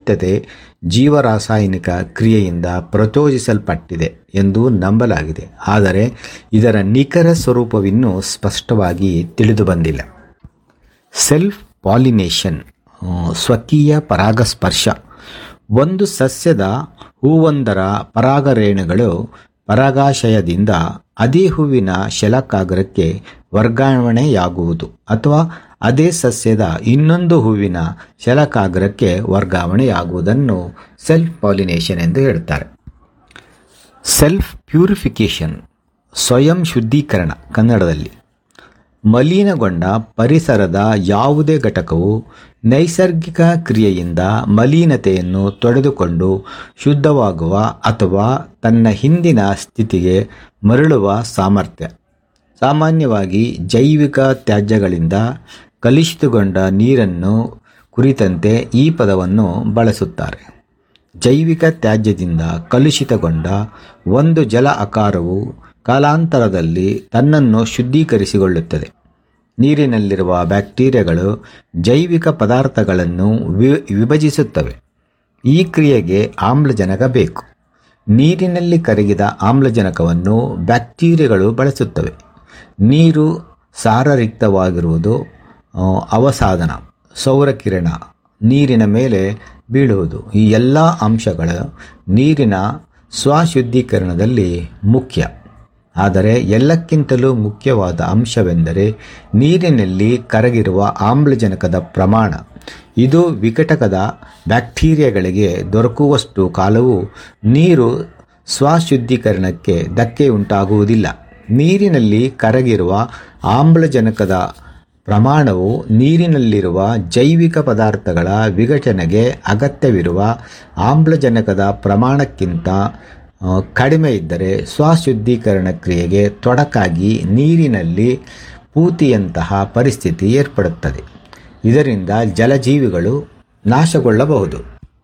ಉಪಯುಕ್ತತೆ ಜೀವರಾಸಾಯನಿಕ ಕ್ರಿಯೆಯಿಂದ ಪ್ರಚೋದಿಸಲ್ಪಟ್ಟಿದೆ ಎಂದು ನಂಬಲಾಗಿದೆ ಆದರೆ ಇದರ ನಿಖರ ಸ್ವರೂಪವಿನ್ನೂ ಸ್ಪಷ್ಟವಾಗಿ ತಿಳಿದುಬಂದಿಲ್ಲ ಸೆಲ್ಫ್ ಪಾಲಿನೇಷನ್ ಸ್ವಕೀಯ ಪರಾಗಸ್ಪರ್ಶ ಒಂದು ಸಸ್ಯದ ಹೂವೊಂದರ ಪರಾಗರೇಣುಗಳು ಪರಾಗಾಶಯದಿಂದ ಅದೇ ಹೂವಿನ ಶಲಕಾಗ್ರಕ್ಕೆ ವರ್ಗಾವಣೆಯಾಗುವುದು ಅಥವಾ ಅದೇ ಸಸ್ಯದ ಇನ್ನೊಂದು ಹೂವಿನ ಶಲಕಾಗ್ರಕ್ಕೆ ವರ್ಗಾವಣೆಯಾಗುವುದನ್ನು ಸೆಲ್ಫ್ ಪಾಲಿನೇಷನ್ ಎಂದು ಹೇಳ್ತಾರೆ ಸೆಲ್ಫ್ ಪ್ಯೂರಿಫಿಕೇಷನ್ ಸ್ವಯಂ ಶುದ್ಧೀಕರಣ ಕನ್ನಡದಲ್ಲಿ ಮಲಿನಗೊಂಡ ಪರಿಸರದ ಯಾವುದೇ ಘಟಕವು ನೈಸರ್ಗಿಕ ಕ್ರಿಯೆಯಿಂದ ಮಲಿನತೆಯನ್ನು ತೊಡೆದುಕೊಂಡು ಶುದ್ಧವಾಗುವ ಅಥವಾ ತನ್ನ ಹಿಂದಿನ ಸ್ಥಿತಿಗೆ ಮರಳುವ ಸಾಮರ್ಥ್ಯ ಸಾಮಾನ್ಯವಾಗಿ ಜೈವಿಕ ತ್ಯಾಜ್ಯಗಳಿಂದ ಕಲುಷಿತಗೊಂಡ ನೀರನ್ನು ಕುರಿತಂತೆ ಈ ಪದವನ್ನು ಬಳಸುತ್ತಾರೆ ಜೈವಿಕ ತ್ಯಾಜ್ಯದಿಂದ ಕಲುಷಿತಗೊಂಡ ಒಂದು ಜಲ ಆಕಾರವು ಕಾಲಾಂತರದಲ್ಲಿ ತನ್ನನ್ನು ಶುದ್ಧೀಕರಿಸಿಕೊಳ್ಳುತ್ತದೆ ನೀರಿನಲ್ಲಿರುವ ಬ್ಯಾಕ್ಟೀರಿಯಾಗಳು ಜೈವಿಕ ಪದಾರ್ಥಗಳನ್ನು ವಿ ವಿಭಜಿಸುತ್ತವೆ ಈ ಕ್ರಿಯೆಗೆ ಆಮ್ಲಜನಕ ಬೇಕು ನೀರಿನಲ್ಲಿ ಕರಗಿದ ಆಮ್ಲಜನಕವನ್ನು ಬ್ಯಾಕ್ಟೀರಿಯಾಗಳು ಬಳಸುತ್ತವೆ ನೀರು ಸಾರರಿಕ್ತವಾಗಿರುವುದು ಆ, ಅವಸಾದನ ಸೌರಕಿರಣ ನೀರಿನ ಮೇಲೆ ಬೀಳುವುದು ಈ ಎಲ್ಲ ಅಂಶಗಳು ನೀರಿನ ಸ್ವಶುದ್ಧೀಕರಣದಲ್ಲಿ ಮುಖ್ಯ ಆದರೆ ಎಲ್ಲಕ್ಕಿಂತಲೂ ಮುಖ್ಯವಾದ ಅಂಶವೆಂದರೆ ನೀರಿನಲ್ಲಿ ಕರಗಿರುವ ಆಮ್ಲಜನಕದ ಪ್ರಮಾಣ ಇದು ವಿಘಟಕದ ಬ್ಯಾಕ್ಟೀರಿಯಾಗಳಿಗೆ ದೊರಕುವಷ್ಟು ಕಾಲವು ನೀರು ಸ್ವಶುದ್ಧೀಕರಣಕ್ಕೆ ಧಕ್ಕೆ ಉಂಟಾಗುವುದಿಲ್ಲ ನೀರಿನಲ್ಲಿ ಕರಗಿರುವ ಆಮ್ಲಜನಕದ ಪ್ರಮಾಣವು ನೀರಿನಲ್ಲಿರುವ ಜೈವಿಕ ಪದಾರ್ಥಗಳ ವಿಘಟನೆಗೆ ಅಗತ್ಯವಿರುವ ಆಮ್ಲಜನಕದ ಪ್ರಮಾಣಕ್ಕಿಂತ ಆ, ಕಡಿಮೆ ಇದ್ದರೆ ಸ್ವಶುದ್ಧೀಕರಣ ಕ್ರಿಯೆಗೆ ತೊಡಕಾಗಿ ನೀರಿನಲ್ಲಿ ಪೂತಿಯಂತಹ ಪರಿಸ್ಥಿತಿ ಏರ್ಪಡುತ್ತದೆ ಇದರಿಂದ ಜಲಜೀವಿಗಳು ನಾಶಗೊಳ್ಳಬಹುದು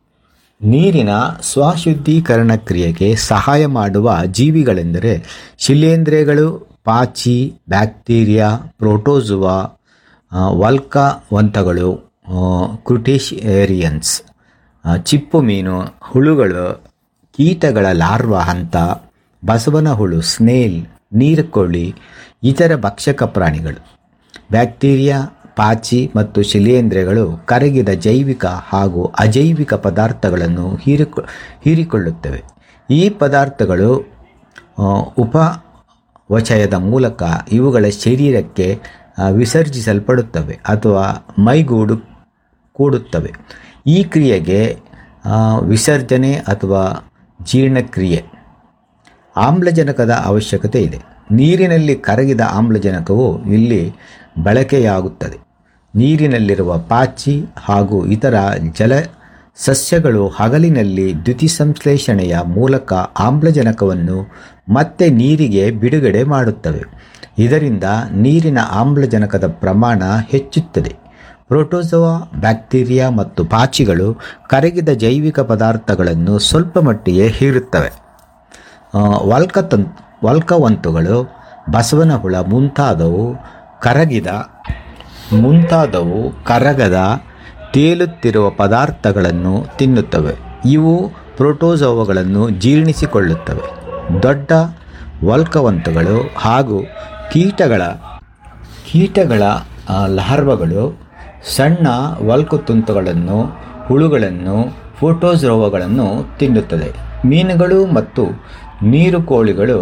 ನೀರಿನ ಸ್ವಶುದ್ಧೀಕರಣ ಕ್ರಿಯೆಗೆ ಸಹಾಯ ಮಾಡುವ ಜೀವಿಗಳೆಂದರೆ ಶಿಲೇಂಧ್ರಗಳು ಪಾಚಿ ಬ್ಯಾಕ್ಟೀರಿಯಾ ಪ್ರೋಟೋಜುವಾ ಆ, ವಲ್ಕವಂತಗಳು ಕ್ರುಟೇಷಿಯರಿಯನ್ಸ್ ಚಿಪ್ಪು ಮೀನು ಹುಳುಗಳು ಕೀಟಗಳ ಲಾರ್ವಾ ಹಂತ ಬಸವನ ಹುಳು ಸ್ನೇಲ್ ನೀರುಕೋಳಿ ಇತರ ಭಕ್ಷಕ ಪ್ರಾಣಿಗಳು ಬ್ಯಾಕ್ಟೀರಿಯಾ ಪಾಚಿ ಮತ್ತು ಶಿಲೇಂಧ್ರಗಳು ಕರಗಿದ ಜೈವಿಕ ಹಾಗೂ ಅಜೈವಿಕ ಪದಾರ್ಥಗಳನ್ನು ಹೀರಿಕೊ ಹೀರಿಕೊಳ್ಳುತ್ತವೆ ಈ ಪದಾರ್ಥಗಳು ಆ, ಉಪವಚಯದ ಮೂಲಕ ಇವುಗಳ ಶರೀರಕ್ಕೆ ಆ, ವಿಸರ್ಜಿಸಲ್ಪಡುತ್ತವೆ ಅಥವಾ ಮೈಗೂಡು ಕೂಡುತ್ತವೆ ಈ ಕ್ರಿಯೆಗೆ ಆ, ವಿಸರ್ಜನೆ ಅಥವಾ ಜೀರ್ಣಕ್ರಿಯೆ ಆಮ್ಲಜನಕದ ಅವಶ್ಯಕತೆ ಇದೆ ನೀರಿನಲ್ಲಿ ಕರಗಿದ ಆಮ್ಲಜನಕವು ಇಲ್ಲಿ ಬಳಕೆಯಾಗುತ್ತದೆ ನೀರಿನಲ್ಲಿರುವ ಪಾಚಿ ಹಾಗೂ ಇತರ ಜಲ ಸಸ್ಯಗಳು ಹಗಲಿನಲ್ಲಿ ದ್ಯುತಿಸಂಶ್ಲೇಷಣೆಯ ಮೂಲಕ ಆಮ್ಲಜನಕವನ್ನು ಮತ್ತೆ ನೀರಿಗೆ ಬಿಡುಗಡೆ ಮಾಡುತ್ತವೆ ಇದರಿಂದ ನೀರಿನ ಆಮ್ಲಜನಕದ ಪ್ರಮಾಣ ಹೆಚ್ಚುತ್ತದೆ ಪ್ರೋಟೋಸೋವಾ ಬ್ಯಾಕ್ಟೀರಿಯಾ ಮತ್ತು ಪಾಚಿಗಳು ಕರಗಿದ ಜೈವಿಕ ಪದಾರ್ಥಗಳನ್ನು ಸ್ವಲ್ಪ ಮಟ್ಟಿಗೆ ಹೀರುತ್ತವೆ ಆ, ವಲ್ಕತನ್ ವಲ್ಕವಂತುಗಳು ಬಸವನ ಹುಳ ಮುಂತಾದವು ಕರಗಿದ ಮುಂತಾದವು ಕರಗದ ತೇಲುತ್ತಿರುವ ಪದಾರ್ಥಗಳನ್ನು ತಿನ್ನುತ್ತವೆ ಇವು ಪ್ರೋಟೋಸೋವಗಳನ್ನು ಜೀರ್ಣಿಸಿಕೊಳ್ಳುತ್ತವೆ ದೊಡ್ಡ ವಲ್ಕವಂತುಗಳು ಹಾಗೂ ಕೀಟಗಳ ಕೀಟಗಳ ಆ, ಲಾರ್ವಗಳು ಸಣ್ಣ ವಲ್ಕುತುಂತುಗಳನ್ನು ಹುಳುಗಳನ್ನು ಫೋಟೋಸ್ರೋವಗಳನ್ನು ತಿನ್ನುತ್ತದೆ ಮೀನುಗಳು ಮತ್ತು ನೀರುಕೋಳಿಗಳು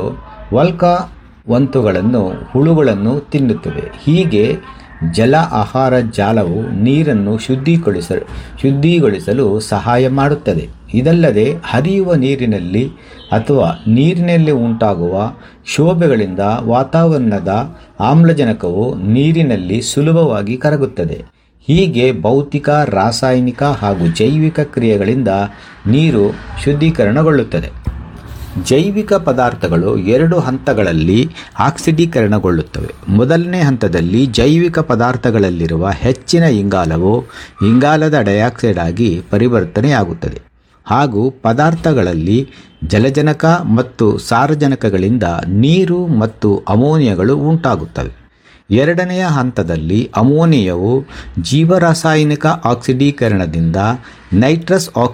ವಲ್ಕವಂತುಗಳನ್ನು ಹುಳುಗಳನ್ನು ತಿನ್ನುತ್ತವೆ ಹೀಗೆ ಜಲ ಆಹಾರ ಜಾಲವು ನೀರನ್ನು ಶುದ್ಧೀಕರಿಸಲು ಶುದ್ಧಿಗೊಳಿಸಲು ಸಹಾಯ ಮಾಡುತ್ತದೆ ಇದಲ್ಲದೆ ಹರಿಯುವ ನೀರಿನಲ್ಲಿ ಅಥವಾ ನೀರಿನಲ್ಲಿ ಉಂಟಾಗುವ ಶೋಭೆಗಳಿಂದ ವಾತಾವರಣದ ಆಮ್ಲಜನಕವು ನೀರಿನಲ್ಲಿ ಸುಲಭವಾಗಿ ಕರಗುತ್ತದೆ ಹೀಗೆ ಭೌತಿಕ ರಾಸಾಯನಿಕ ಹಾಗೂ ಜೈವಿಕ ಕ್ರಿಯೆಗಳಿಂದ ನೀರು ಶುದ್ಧೀಕರಣಗೊಳ್ಳುತ್ತದೆ ಜೈವಿಕ ಪದಾರ್ಥಗಳು ಎರಡು ಹಂತಗಳಲ್ಲಿ ಆಕ್ಸಿಡೀಕರಣಗೊಳ್ಳುತ್ತವೆ ಮೊದಲನೇ ಹಂತದಲ್ಲಿ ಜೈವಿಕ ಪದಾರ್ಥಗಳಲ್ಲಿರುವ ಹೆಚ್ಚಿನ ಇಂಗಾಲವು ಇಂಗಾಲದ ಡೈಆಕ್ಸೈಡ್ ಆಗಿ ಪರಿವರ್ತನೆಯಾಗುತ್ತದೆ ಹಾಗೂ ಪದಾರ್ಥಗಳಲ್ಲಿ ಜಲಜನಕ ಮತ್ತು ಸಾರಜನಕಗಳಿಂದ ನೀರು ಮತ್ತು ಅಮೋನಿಯಗಳು ಉಂಟಾಗುತ್ತವೆ ಎರಡನೆಯ ಹಂತದಲ್ಲಿ ಅಮೋನಿಯವು ಜೀವರಾಸಾಯನಿಕ ಆಕ್ಸಿಡೀಕರಣದಿಂದ ನೈಟ್ರಸ್ ಆಕ್ಸೈಡ್